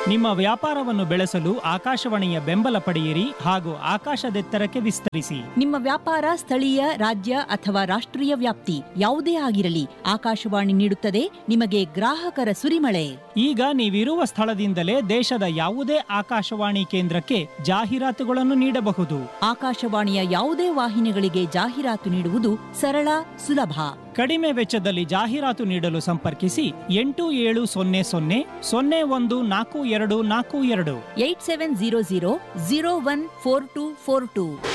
ನಿಮ್ಮ ವ್ಯಾಪಾರವನ್ನು ಬೆಳೆಸಲು ಆಕಾಶವಾಣಿಯ ಬೆಂಬಲ ಪಡೆಯಿರಿ ಹಾಗೂ ಆಕಾಶದೆತ್ತರಕ್ಕೆ ವಿಸ್ತರಿಸಿ ನಿಮ್ಮ ವ್ಯಾಪಾರ ಸ್ಥಳೀಯ ರಾಜ್ಯ ಅಥವಾ ರಾಷ್ಟ್ರೀಯ ವ್ಯಾಪ್ತಿ ಯಾವುದೇ ಆಗಿರಲಿ ಆಕಾಶವಾಣಿ ನೀಡುತ್ತದೆ ನಿಮಗೆ ಗ್ರಾಹಕರ ಸುರಿಮಳೆ ಈಗ ನೀವಿರುವ ಸ್ಥಳದಿಂದಲೇ ದೇಶದ ಯಾವುದೇ ಆಕಾಶವಾಣಿ ಕೇಂದ್ರಕ್ಕೆ ಜಾಹೀರಾತುಗಳನ್ನು ನೀಡಬಹುದು ಆಕಾಶವಾಣಿಯ ಯಾವುದೇ ವಾಹಿನಿಗಳಿಗೆ ಜಾಹೀರಾತು ನೀಡುವುದು ಸರಳ ಸುಲಭ ಕಡಿಮೆ ವೆಚ್ಚದಲ್ಲಿ ಜಾಹೀರಾತು ನೀಡಲು ಸಂಪರ್ಕಿಸಿ ಎಂಟು ಏಳು ಸೊನ್ನೆ ಸೊನ್ನೆ ಸೊನ್ನೆ ಒಂದು ನಾಲ್ಕು ಎರಡು ನಾಲ್ಕು ಎರಡು eight seven zero zero zero one four two four to